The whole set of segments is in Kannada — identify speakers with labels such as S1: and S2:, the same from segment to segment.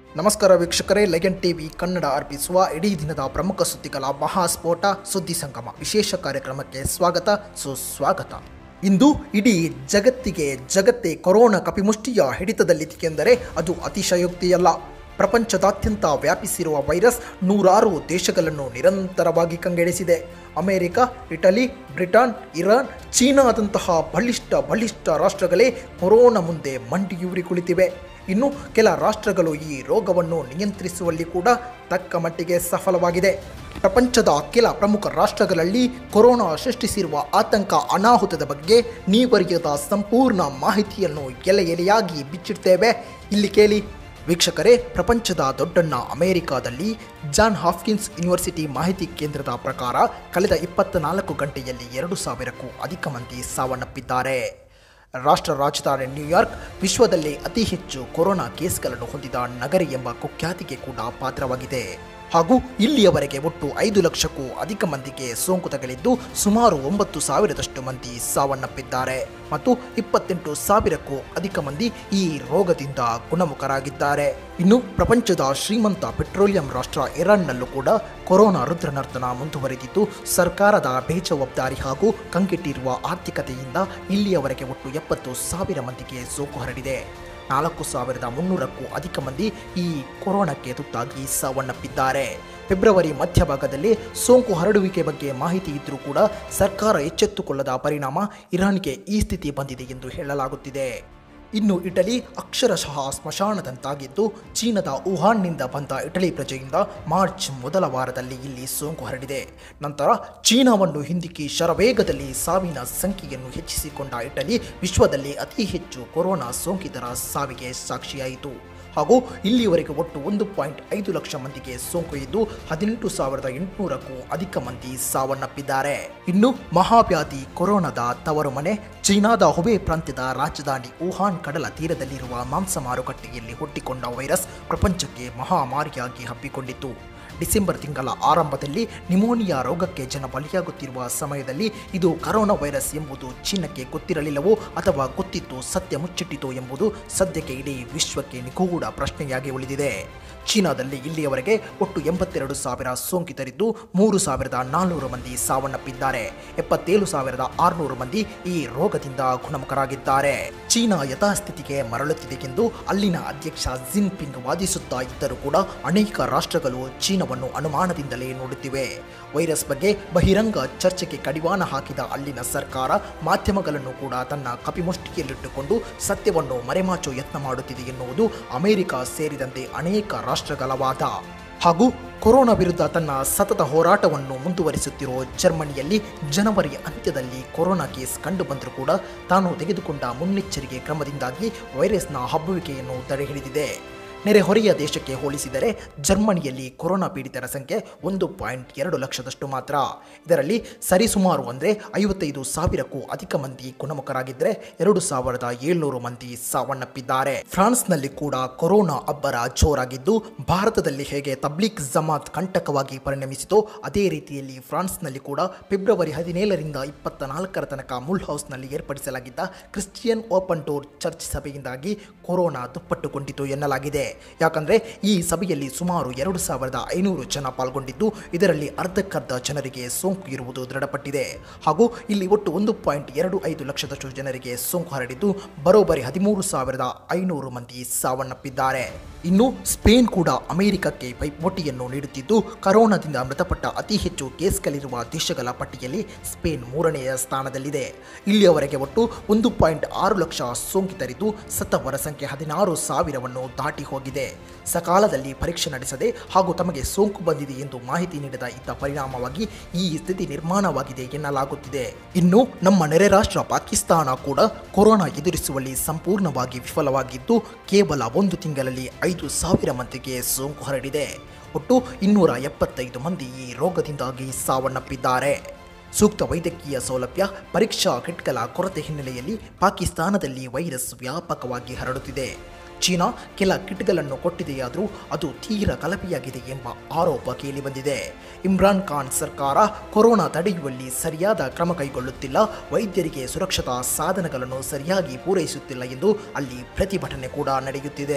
S1: ನಮಸ್ಕಾರ ವೀಕ್ಷಕರೇ ಲೆಗೆಂಡ್ ಟಿವಿ ಕನ್ನಡ ಅರ್ಪಿಸುವ ಇಡೀ ದಿನದ ಪ್ರಮುಖ ಸುದ್ದಿಗಳ ಮಹಾಸ್ಫೋಟ ಸುದ್ದಿ ಸಂಗಮ ವಿಶೇಷ ಕಾರ್ಯಕ್ರಮಕ್ಕೆ ಸ್ವಾಗತ ಸುಸ್ವಾಗತ ಇಂದು ಇಡೀ ಜಗತ್ತಿಗೆ ಜಗತ್ತೇ ಕೊರೋನಾ ಕಪಿಮುಷ್ಟಿಯ ಹಿಡಿತದಲ್ಲಿದೆಯೆಂದರೆ ಅದು ಅತಿಶಯೋಕ್ತಿಯಲ್ಲ ಪ್ರಪಂಚದಾದ್ಯಂತ ವ್ಯಾಪಿಸಿರುವ ವೈರಸ್ ನೂರಾರು ದೇಶಗಳನ್ನು ನಿರಂತರವಾಗಿ ಕಂಗೆಡಿಸಿದೆ ಅಮೆರಿಕ ಇಟಲಿ ಬ್ರಿಟನ್ ಇರಾನ್ ಚೀನಾದಂತಹ ಬಲಿಷ್ಠ ಬಲಿಷ್ಠ ರಾಷ್ಟ್ರಗಳೇ ಕೊರೋನಾ ಮುಂದೆ ಮಂಡಿಯೂರಿ ಕುಳಿತಿವೆ ಇನ್ನು ಕೆಲ ರಾಷ್ಟ್ರಗಳು ಈ ರೋಗವನ್ನು ನಿಯಂತ್ರಿಸುವಲ್ಲಿ ಕೂಡ ತಕ್ಕ ಮಟ್ಟಿಗೆ ಸಫಲವಾಗಿದೆ ಪ್ರಪಂಚದ ಕೆಲ ಪ್ರಮುಖ ರಾಷ್ಟ್ರಗಳಲ್ಲಿ ಕೊರೋನಾ ಸೃಷ್ಟಿಸಿರುವ ಆತಂಕ ಅನಾಹುತದ ಬಗ್ಗೆ ನೀವರಿಯದ ಸಂಪೂರ್ಣ ಮಾಹಿತಿಯನ್ನು ಎಲೆ ಎಲೆಯಾಗಿ ಬಿಚ್ಚಿಡ್ತೇವೆ ಇಲ್ಲಿ ಕೇಳಿ ವೀಕ್ಷಕರೇ ಪ್ರಪಂಚದ ದೊಡ್ಡಣ್ಣ ಅಮೆರಿಕಾದಲ್ಲಿ ಜಾನ್ ಹಾಫ್ಕಿನ್ಸ್ ಯೂನಿವರ್ಸಿಟಿ ಮಾಹಿತಿ ಕೇಂದ್ರದ ಪ್ರಕಾರ ಕಳೆದ ಇಪ್ಪತ್ತ ನಾಲ್ಕು ಗಂಟೆಯಲ್ಲಿ ಎರಡು ಸಾವಿರಕ್ಕೂ ಅಧಿಕ ಮಂದಿ ಸಾವನ್ನಪ್ಪಿದ್ದಾರೆ ರಾಷ್ಟ್ರ ರಾಜಧಾನಿ ನ್ಯೂಯಾರ್ಕ್ ವಿಶ್ವದಲ್ಲೇ ಅತಿ ಹೆಚ್ಚು ಕೊರೋನಾ ಕೇಸ್ಗಳನ್ನು ಹೊಂದಿದ ನಗರಿ ಎಂಬ ಕುಖ್ಯಾತಿಗೆ ಕೂಡ ಪಾತ್ರವಾಗಿದೆ ಹಾಗೂ ಇಲ್ಲಿಯವರೆಗೆ ಒಟ್ಟು ಐದು ಲಕ್ಷಕ್ಕೂ ಅಧಿಕ ಮಂದಿಗೆ ಸೋಂಕು ತಗುಲಿದ್ದು ಸುಮಾರು ಒಂಬತ್ತು ಸಾವಿರದಷ್ಟು ಮಂದಿ ಸಾವನ್ನಪ್ಪಿದ್ದಾರೆ ಮತ್ತು ಇಪ್ಪತ್ತೆಂಟು ಸಾವಿರಕ್ಕೂ ಅಧಿಕ ಮಂದಿ ಈ ರೋಗದಿಂದ ಗುಣಮುಖರಾಗಿದ್ದಾರೆ ಇನ್ನು ಪ್ರಪಂಚದ ಶ್ರೀಮಂತ ಪೆಟ್ರೋಲಿಯಂ ರಾಷ್ಟ್ರ ಇರಾನ್ನಲ್ಲೂ ಕೂಡ ಕೊರೋನಾ ರುದ್ರನರ್ತನ ಮುಂದುವರೆದಿದ್ದು ಸರ್ಕಾರದ ಬೇಜವಾಬ್ದಾರಿ ಹಾಗೂ ಕಂಗೆಟ್ಟಿರುವ ಆರ್ಥಿಕತೆಯಿಂದ ಇಲ್ಲಿಯವರೆಗೆ ಒಟ್ಟು ಎಪ್ಪತ್ತು ಸಾವಿರ ಮಂದಿಗೆ ಸೋಂಕು ಹರಡಿದೆ ನಾಲ್ಕು ಸಾವಿರದ ಮುನ್ನೂರಕ್ಕೂ ಅಧಿಕ ಮಂದಿ ಈ ಕೊರೋನಾಕ್ಕೆ ತುತ್ತಾಗಿ ಸಾವನ್ನಪ್ಪಿದ್ದಾರೆ ಫೆಬ್ರವರಿ ಮಧ್ಯಭಾಗದಲ್ಲಿ ಸೋಂಕು ಹರಡುವಿಕೆ ಬಗ್ಗೆ ಮಾಹಿತಿ ಇದ್ದರೂ ಕೂಡ ಸರ್ಕಾರ ಎಚ್ಚೆತ್ತುಕೊಳ್ಳದ ಪರಿಣಾಮ ಇರಾನ್ಗೆ ಈ ಸ್ಥಿತಿ ಬಂದಿದೆ ಎಂದು ಹೇಳಲಾಗುತ್ತಿದೆ ಇನ್ನು ಇಟಲಿ ಅಕ್ಷರಶಃ ಸ್ಮಶಾನದಂತಾಗಿದ್ದು ಚೀನಾದ ವುಹಾನ್ನಿಂದ ಬಂದ ಇಟಲಿ ಪ್ರಜೆಯಿಂದ ಮಾರ್ಚ್ ಮೊದಲ ವಾರದಲ್ಲಿ ಇಲ್ಲಿ ಸೋಂಕು ಹರಡಿದೆ ನಂತರ ಚೀನಾವನ್ನು ಹಿಂದಿಕ್ಕಿ ಶರವೇಗದಲ್ಲಿ ಸಾವಿನ ಸಂಖ್ಯೆಯನ್ನು ಹೆಚ್ಚಿಸಿಕೊಂಡ ಇಟಲಿ ವಿಶ್ವದಲ್ಲಿ ಅತಿ ಹೆಚ್ಚು ಕೊರೋನಾ ಸೋಂಕಿತರ ಸಾವಿಗೆ ಸಾಕ್ಷಿಯಾಯಿತು ಹಾಗೂ ಇಲ್ಲಿಯವರೆಗೆ ಒಟ್ಟು ಒಂದು ಪಾಯಿಂಟ್ ಐದು ಲಕ್ಷ ಮಂದಿಗೆ ಸೋಂಕು ಇದ್ದು ಹದಿನೆಂಟು ಸಾವಿರದ ಎಂಟುನೂರಕ್ಕೂ ಅಧಿಕ ಮಂದಿ ಸಾವನ್ನಪ್ಪಿದ್ದಾರೆ ಇನ್ನು ಮಹಾವ್ಯಾಧಿ ಕೊರೋನಾದ ತವರು ಮನೆ ಚೀನಾದ ಹುಬೆ ಪ್ರಾಂತ್ಯದ ರಾಜಧಾನಿ ವುಹಾನ್ ಕಡಲ ತೀರದಲ್ಲಿರುವ ಮಾಂಸ ಮಾರುಕಟ್ಟೆಯಲ್ಲಿ ಹುಟ್ಟಿಕೊಂಡ ವೈರಸ್ ಪ್ರಪಂಚಕ್ಕೆ ಮಹಾಮಾರಿಯಾಗಿ ಹಬ್ಬಿಕೊಂಡಿತ್ತು ಡಿಸೆಂಬರ್ ತಿಂಗಳ ಆರಂಭದಲ್ಲಿ ನಿಮೋನಿಯಾ ರೋಗಕ್ಕೆ ಜನ ಬಲಿಯಾಗುತ್ತಿರುವ ಸಮಯದಲ್ಲಿ ಇದು ಕರೋನಾ ವೈರಸ್ ಎಂಬುದು ಚೀನಕ್ಕೆ ಗೊತ್ತಿರಲಿಲ್ಲವೋ ಅಥವಾ ಗೊತ್ತಿತ್ತು ಸತ್ಯ ಮುಚ್ಚಿಟ್ಟಿತು ಎಂಬುದು ಸದ್ಯಕ್ಕೆ ಇಡೀ ವಿಶ್ವಕ್ಕೆ ನಿಗೂಢ ಪ್ರಶ್ನೆಯಾಗಿ ಉಳಿದಿದೆ ಚೀನಾದಲ್ಲಿ ಇಲ್ಲಿಯವರೆಗೆ ಒಟ್ಟು ಎಂಬತ್ತೆರಡು ಸಾವಿರ ಸೋಂಕಿತರಿದ್ದು ಮೂರು ಸಾವಿರದ ನಾಲ್ನೂರು ಮಂದಿ ಸಾವನ್ನಪ್ಪಿದ್ದಾರೆ ಎಪ್ಪತ್ತೇಳು ಸಾವಿರದ ಆರುನೂರು ಮಂದಿ ಈ ರೋಗದಿಂದ ಗುಣಮುಖರಾಗಿದ್ದಾರೆ ಚೀನಾ ಯಥಾಸ್ಥಿತಿಗೆ ಮರಳುತ್ತಿದೆ ಎಂದು ಅಲ್ಲಿನ ಅಧ್ಯಕ್ಷ ಜಿನ್ಪಿಂಗ್ ವಾದಿಸುತ್ತಾ ಇದ್ದರೂ ಕೂಡ ಅನೇಕ ರಾಷ್ಟ್ರಗಳು ಚೀನಾವನ್ನು ಅನುಮಾನದಿಂದಲೇ ನೋಡುತ್ತಿವೆ ವೈರಸ್ ಬಗ್ಗೆ ಬಹಿರಂಗ ಚರ್ಚೆಗೆ ಕಡಿವಾಣ ಹಾಕಿದ ಅಲ್ಲಿನ ಸರ್ಕಾರ ಮಾಧ್ಯಮಗಳನ್ನು ಕೂಡ ತನ್ನ ಕಪಿಮುಷ್ಟಿಯಲ್ಲಿಟ್ಟುಕೊಂಡು ಸತ್ಯವನ್ನು ಮರೆಮಾಚೋ ಯತ್ನ ಮಾಡುತ್ತಿದೆ ಎನ್ನುವುದು ಅಮೆರಿಕ ಸೇರಿದಂತೆ ಅನೇಕ ರಾಷ್ಟ್ರಗಳ ವಾದ ಹಾಗೂ ಕೊರೋನಾ ವಿರುದ್ಧ ತನ್ನ ಸತತ ಹೋರಾಟವನ್ನು ಮುಂದುವರಿಸುತ್ತಿರುವ ಜರ್ಮನಿಯಲ್ಲಿ ಜನವರಿ ಅಂತ್ಯದಲ್ಲಿ ಕೊರೋನಾ ಕೇಸ್ ಕಂಡುಬಂದರೂ ಕೂಡ ತಾನು ತೆಗೆದುಕೊಂಡ ಮುನ್ನೆಚ್ಚರಿಕೆ ಕ್ರಮದಿಂದಾಗಿ ವೈರಸ್ನ ಹಬ್ಬುವಿಕೆಯನ್ನು ತಡೆಹಿಡಿದಿದೆ ನೆರೆಹೊರೆಯ ದೇಶಕ್ಕೆ ಹೋಲಿಸಿದರೆ ಜರ್ಮನಿಯಲ್ಲಿ ಕೊರೋನಾ ಪೀಡಿತರ ಸಂಖ್ಯೆ ಒಂದು ಪಾಯಿಂಟ್ ಎರಡು ಲಕ್ಷದಷ್ಟು ಮಾತ್ರ ಇದರಲ್ಲಿ ಸರಿಸುಮಾರು ಅಂದರೆ ಐವತ್ತೈದು ಸಾವಿರಕ್ಕೂ ಅಧಿಕ ಮಂದಿ ಗುಣಮುಖರಾಗಿದ್ದರೆ ಎರಡು ಸಾವಿರದ ಏಳ್ನೂರು ಮಂದಿ ಸಾವನ್ನಪ್ಪಿದ್ದಾರೆ ಫ್ರಾನ್ಸ್ನಲ್ಲಿ ಕೂಡ ಕೊರೋನಾ ಅಬ್ಬರ ಜೋರಾಗಿದ್ದು ಭಾರತದಲ್ಲಿ ಹೇಗೆ ತಬ್ಲಿಕ್ ಜಮಾತ್ ಕಂಟಕವಾಗಿ ಪರಿಣಮಿಸಿತೋ ಅದೇ ರೀತಿಯಲ್ಲಿ ಫ್ರಾನ್ಸ್ನಲ್ಲಿ ಕೂಡ ಫೆಬ್ರವರಿ ಹದಿನೇಳರಿಂದ ಇಪ್ಪತ್ತ ನಾಲ್ಕರ ತನಕ ಮುಲ್ ಹೌಸ್ನಲ್ಲಿ ಏರ್ಪಡಿಸಲಾಗಿದ್ದ ಕ್ರಿಶ್ಚಿಯನ್ ಓಪನ್ ಡೋರ್ ಚರ್ಚ್ ಸಭೆಯಿಂದಾಗಿ ಕೊರೋನಾ ದುಪ್ಪಟ್ಟುಕೊಂಡಿತು ಎನ್ನಲಾಗಿದೆ ಯಾಕಂದ್ರೆ ಈ ಸಭೆಯಲ್ಲಿ ಸುಮಾರು ಎರಡು ಸಾವಿರದ ಐನೂರು ಜನ ಪಾಲ್ಗೊಂಡಿದ್ದು ಇದರಲ್ಲಿ ಅರ್ಧಕ್ಕರ್ಧ ಜನರಿಗೆ ಸೋಂಕು ಇರುವುದು ದೃಢಪಟ್ಟಿದೆ ಹಾಗೂ ಇಲ್ಲಿ ಒಟ್ಟು ಒಂದು ಪಾಯಿಂಟ್ ಎರಡು ಐದು ಲಕ್ಷದಷ್ಟು ಜನರಿಗೆ ಸೋಂಕು ಹರಡಿದ್ದು ಬರೋಬ್ಬರಿ ಹದಿಮೂರು ಸಾವಿರದ ಐನೂರು ಮಂದಿ ಸಾವನ್ನಪ್ಪಿದ್ದಾರೆ ಇನ್ನು ಸ್ಪೇನ್ ಕೂಡ ಅಮೆರಿಕಕ್ಕೆ ಪೈಪೋಟಿಯನ್ನು ನೀಡುತ್ತಿದ್ದು ಕರೋನಾದಿಂದ ಮೃತಪಟ್ಟ ಅತಿ ಹೆಚ್ಚು ಕೇಸ್ಗಳಿರುವ ದೇಶಗಳ ಪಟ್ಟಿಯಲ್ಲಿ ಸ್ಪೇನ್ ಮೂರನೆಯ ಸ್ಥಾನದಲ್ಲಿದೆ ಇಲ್ಲಿಯವರೆಗೆ ಒಟ್ಟು ಒಂದು ಪಾಯಿಂಟ್ ಆರು ಲಕ್ಷ ಸೋಂಕಿತರಿದ್ದು ಸತ್ತವರ ಸಂಖ್ಯೆ ಹದಿನಾರು ಸಾವಿರವನ್ನು ದಾಟಿ ಹೋಗಿದೆ ಸಕಾಲದಲ್ಲಿ ಪರೀಕ್ಷೆ ನಡೆಸದೆ ಹಾಗೂ ತಮಗೆ ಸೋಂಕು ಬಂದಿದೆ ಎಂದು ಮಾಹಿತಿ ನೀಡದ ಇದ್ದ ಪರಿಣಾಮವಾಗಿ ಈ ಸ್ಥಿತಿ ನಿರ್ಮಾಣವಾಗಿದೆ ಎನ್ನಲಾಗುತ್ತಿದೆ ಇನ್ನು ನಮ್ಮ ನೆರೆ ರಾಷ್ಟ್ರ ಪಾಕಿಸ್ತಾನ ಕೂಡ ಕೊರೋನಾ ಎದುರಿಸುವಲ್ಲಿ ಸಂಪೂರ್ಣವಾಗಿ ವಿಫಲವಾಗಿದ್ದು ಕೇವಲ ಒಂದು ತಿಂಗಳಲ್ಲಿ ಐದು ಸಾವಿರ ಮಂದಿಗೆ ಸೋಂಕು ಹರಡಿದೆ ಒಟ್ಟು ಇನ್ನೂರ ಎಪ್ಪತ್ತೈದು ಮಂದಿ ಈ ರೋಗದಿಂದಾಗಿ ಸಾವನ್ನಪ್ಪಿದ್ದಾರೆ ಸೂಕ್ತ ವೈದ್ಯಕೀಯ ಸೌಲಭ್ಯ ಪರೀಕ್ಷಾ ಕಿಟ್ಗಳ ಕೊರತೆ ಹಿನ್ನೆಲೆಯಲ್ಲಿ ಪಾಕಿಸ್ತಾನದಲ್ಲಿ ವೈರಸ್ ವ್ಯಾಪಕವಾಗಿ ಹರಡುತ್ತಿದೆ ಚೀನಾ ಕೆಲ ಕಿಟ್ಗಳನ್ನು ಕೊಟ್ಟಿದೆಯಾದರೂ ಅದು ತೀರ ಕಲಪೆಯಾಗಿದೆ ಎಂಬ ಆರೋಪ ಕೇಳಿಬಂದಿದೆ ಇಮ್ರಾನ್ ಖಾನ್ ಸರ್ಕಾರ ಕೊರೋನಾ ತಡೆಯುವಲ್ಲಿ ಸರಿಯಾದ ಕ್ರಮ ಕೈಗೊಳ್ಳುತ್ತಿಲ್ಲ ವೈದ್ಯರಿಗೆ ಸುರಕ್ಷತಾ ಸಾಧನಗಳನ್ನು ಸರಿಯಾಗಿ ಪೂರೈಸುತ್ತಿಲ್ಲ ಎಂದು ಅಲ್ಲಿ ಪ್ರತಿಭಟನೆ ಕೂಡ ನಡೆಯುತ್ತಿದೆ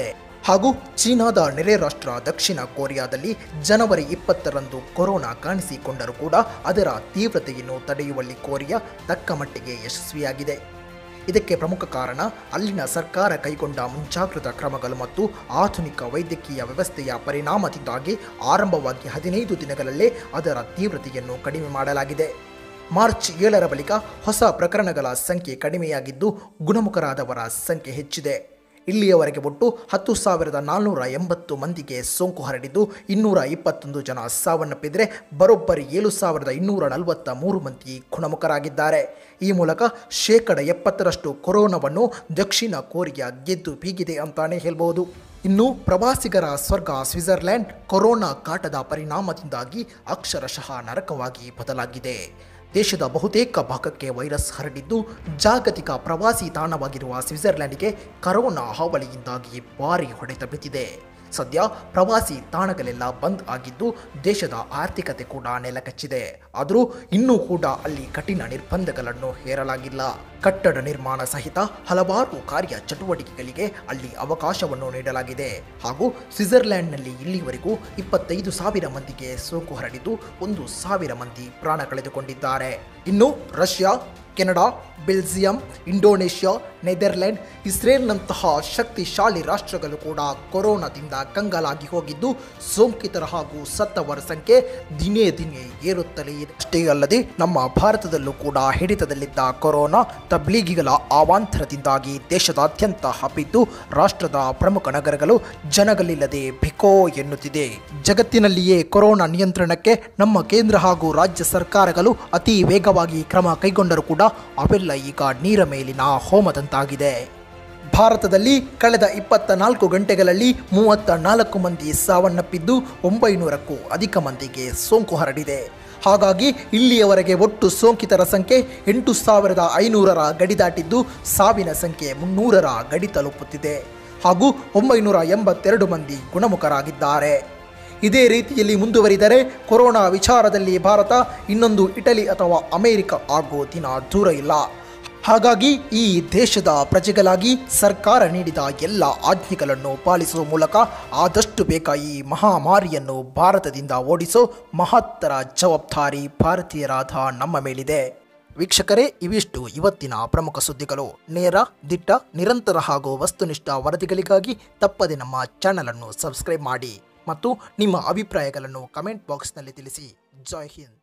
S1: ಹಾಗೂ ಚೀನಾದ ನೆರೆ ರಾಷ್ಟ್ರ ದಕ್ಷಿಣ ಕೊರಿಯಾದಲ್ಲಿ ಜನವರಿ ಇಪ್ಪತ್ತರಂದು ಕೊರೋನಾ ಕಾಣಿಸಿಕೊಂಡರೂ ಕೂಡ ಅದರ ತೀವ್ರತೆಯನ್ನು ತಡೆಯುವಲ್ಲಿ ಕೊರಿಯಾ ತಕ್ಕ ಮಟ್ಟಿಗೆ ಯಶಸ್ವಿಯಾಗಿದೆ ಇದಕ್ಕೆ ಪ್ರಮುಖ ಕಾರಣ ಅಲ್ಲಿನ ಸರ್ಕಾರ ಕೈಗೊಂಡ ಮುಂಜಾಗ್ರತಾ ಕ್ರಮಗಳು ಮತ್ತು ಆಧುನಿಕ ವೈದ್ಯಕೀಯ ವ್ಯವಸ್ಥೆಯ ಪರಿಣಾಮದಿಂದಾಗಿ ಆರಂಭವಾಗಿ ಹದಿನೈದು ದಿನಗಳಲ್ಲೇ ಅದರ ತೀವ್ರತೆಯನ್ನು ಕಡಿಮೆ ಮಾಡಲಾಗಿದೆ ಮಾರ್ಚ್ ಏಳರ ಬಳಿಕ ಹೊಸ ಪ್ರಕರಣಗಳ ಸಂಖ್ಯೆ ಕಡಿಮೆಯಾಗಿದ್ದು ಗುಣಮುಖರಾದವರ ಸಂಖ್ಯೆ ಹೆಚ್ಚಿದೆ ಇಲ್ಲಿಯವರೆಗೆ ಒಟ್ಟು ಹತ್ತು ಸಾವಿರದ ನಾಲ್ನೂರ ಎಂಬತ್ತು ಮಂದಿಗೆ ಸೋಂಕು ಹರಡಿದ್ದು ಇನ್ನೂರ ಇಪ್ಪತ್ತೊಂದು ಜನ ಸಾವನ್ನಪ್ಪಿದರೆ ಬರೋಬ್ಬರಿ ಏಳು ಸಾವಿರದ ಇನ್ನೂರ ನಲವತ್ತ ಮೂರು ಮಂದಿ ಗುಣಮುಖರಾಗಿದ್ದಾರೆ ಈ ಮೂಲಕ ಶೇಕಡ ಎಪ್ಪತ್ತರಷ್ಟು ಕೊರೋನಾವನ್ನು ದಕ್ಷಿಣ ಕೊರಿಯಾ ಗೆದ್ದು ಬೀಗಿದೆ ಅಂತಾನೆ ಹೇಳ್ಬೋದು ಇನ್ನು ಪ್ರವಾಸಿಗರ ಸ್ವರ್ಗ ಸ್ವಿಟ್ಜರ್ಲ್ಯಾಂಡ್ ಕೊರೋನಾ ಕಾಟದ ಪರಿಣಾಮದಿಂದಾಗಿ ಅಕ್ಷರಶಃ ನರಕವಾಗಿ ಬದಲಾಗಿದೆ ದೇಶದ ಬಹುತೇಕ ಭಾಗಕ್ಕೆ ವೈರಸ್ ಹರಡಿದ್ದು ಜಾಗತಿಕ ಪ್ರವಾಸಿ ತಾಣವಾಗಿರುವ ಸ್ವಿಟ್ಜರ್ಲ್ಯಾಂಡ್ಗೆ ಕರೋನಾ ಹಾವಳಿಯಿಂದಾಗಿ ಭಾರಿ ಹೊಡೆತ ಬಿದ್ದಿದೆ ಸದ್ಯ ಪ್ರವಾಸಿ ತಾಣಗಳೆಲ್ಲ ಬಂದ್ ಆಗಿದ್ದು ದೇಶದ ಆರ್ಥಿಕತೆ ಕೂಡ ನೆಲಕಚ್ಚಿದೆ ಆದರೂ ಇನ್ನೂ ಕೂಡ ಅಲ್ಲಿ ಕಠಿಣ ನಿರ್ಬಂಧಗಳನ್ನು ಹೇರಲಾಗಿಲ್ಲ ಕಟ್ಟಡ ನಿರ್ಮಾಣ ಸಹಿತ ಹಲವಾರು ಕಾರ್ಯ ಚಟುವಟಿಕೆಗಳಿಗೆ ಅಲ್ಲಿ ಅವಕಾಶವನ್ನು ನೀಡಲಾಗಿದೆ ಹಾಗೂ ಸ್ವಿಟ್ಜರ್ಲ್ಯಾಂಡ್ನಲ್ಲಿ ಇಲ್ಲಿವರೆಗೂ ಇಪ್ಪತ್ತೈದು ಸಾವಿರ ಮಂದಿಗೆ ಸೋಂಕು ಹರಡಿದ್ದು ಒಂದು ಸಾವಿರ ಮಂದಿ ಪ್ರಾಣ ಕಳೆದುಕೊಂಡಿದ್ದಾರೆ ಇನ್ನು Russia Canada Belgium Indonesia Netherland ಇಸ್ರೇಲ್ನಂತಹ ಶಕ್ತಿಶಾಲಿ ರಾಷ್ಟ್ರಗಳು ಕೂಡ ಕೊರೋನಾದಿಂದ ಕಂಗಾಲಾಗಿ ಹೋಗಿದ್ದು ಸೋಂಕಿತರ ಹಾಗೂ ಸತ್ತವರ ಸಂಖ್ಯೆ ದಿನೇ ದಿನೇ ಏರುತ್ತಲೇ ಇದೆ ಅಷ್ಟೇ ಅಲ್ಲದೆ ನಮ್ಮ ಭಾರತದಲ್ಲೂ ಕೂಡ ಹಿಡಿತದಲ್ಲಿದ್ದ ಕೊರೋನಾ ತಬ್ಲೀಗಿಗಳ ಅವಾಂತರದಿಂದಾಗಿ ದೇಶದಾದ್ಯಂತ ಹಬ್ಬಿದ್ದು ರಾಷ್ಟ್ರದ ಪ್ರಮುಖ ನಗರಗಳು ಜನಗಳಿಲ್ಲದೆ ಬಿಕೋ ಎನ್ನುತ್ತಿದೆ ಜಗತ್ತಿನಲ್ಲಿಯೇ ಕೊರೋನಾ ನಿಯಂತ್ರಣಕ್ಕೆ ನಮ್ಮ ಕೇಂದ್ರ ಹಾಗೂ ರಾಜ್ಯ ಸರ್ಕಾರಗಳು ಅತಿ ವೇಗವಾಗಿ ಕ್ರಮ ಕೈಗೊಂಡರೂ ಕೂಡ ಅವೆಲ್ಲ ಈಗ ನೀರ ಮೇಲಿನ ಹೋಮದಂತಾಗಿದೆ ಭಾರತದಲ್ಲಿ ಕಳೆದ ಇಪ್ಪತ್ತ ನಾಲ್ಕು ಗಂಟೆಗಳಲ್ಲಿ ಮೂವತ್ತ ನಾಲ್ಕು ಮಂದಿ ಸಾವನ್ನಪ್ಪಿದ್ದು ಒಂಬೈನೂರಕ್ಕೂ ಅಧಿಕ ಮಂದಿಗೆ ಸೋಂಕು ಹರಡಿದೆ ಹಾಗಾಗಿ ಇಲ್ಲಿಯವರೆಗೆ ಒಟ್ಟು ಸೋಂಕಿತರ ಸಂಖ್ಯೆ ಎಂಟು ಸಾವಿರದ ಐನೂರರ ಗಡಿ ದಾಟಿದ್ದು ಸಾವಿನ ಸಂಖ್ಯೆ ಮುನ್ನೂರರ ಗಡಿ ತಲುಪುತ್ತಿದೆ ಹಾಗೂ ಒಂಬೈನೂರ ಎಂಬತ್ತೆರಡು ಮಂದಿ ಗುಣಮುಖರಾಗಿದ್ದಾರೆ ಇದೇ ರೀತಿಯಲ್ಲಿ ಮುಂದುವರಿದರೆ ಕೊರೋನಾ ವಿಚಾರದಲ್ಲಿ ಭಾರತ ಇನ್ನೊಂದು ಇಟಲಿ ಅಥವಾ ಅಮೆರಿಕ ಆಗೋ ದಿನ ದೂರ ಇಲ್ಲ ಹಾಗಾಗಿ ಈ ದೇಶದ ಪ್ರಜೆಗಳಾಗಿ ಸರ್ಕಾರ ನೀಡಿದ ಎಲ್ಲ ಆಜ್ಞೆಗಳನ್ನು ಪಾಲಿಸುವ ಮೂಲಕ ಆದಷ್ಟು ಬೇಗ ಈ ಮಹಾಮಾರಿಯನ್ನು ಭಾರತದಿಂದ ಓಡಿಸೋ ಮಹತ್ತರ ಜವಾಬ್ದಾರಿ ಭಾರತೀಯರಾದ ನಮ್ಮ ಮೇಲಿದೆ ವೀಕ್ಷಕರೇ ಇವಿಷ್ಟು ಇವತ್ತಿನ ಪ್ರಮುಖ ಸುದ್ದಿಗಳು ನೇರ ದಿಟ್ಟ ನಿರಂತರ ಹಾಗೂ ವಸ್ತುನಿಷ್ಠ ವರದಿಗಳಿಗಾಗಿ ತಪ್ಪದೆ ನಮ್ಮ ಚಾನಲನ್ನು ಸಬ್ಸ್ಕ್ರೈಬ್ ಮಾಡಿ ಮತ್ತು ನಿಮ್ಮ ಅಭಿಪ್ರಾಯಗಳನ್ನು ಕಮೆಂಟ್ ಬಾಕ್ಸ್ನಲ್ಲಿ ತಿಳಿಸಿ ಜೈ ಹಿಂದ್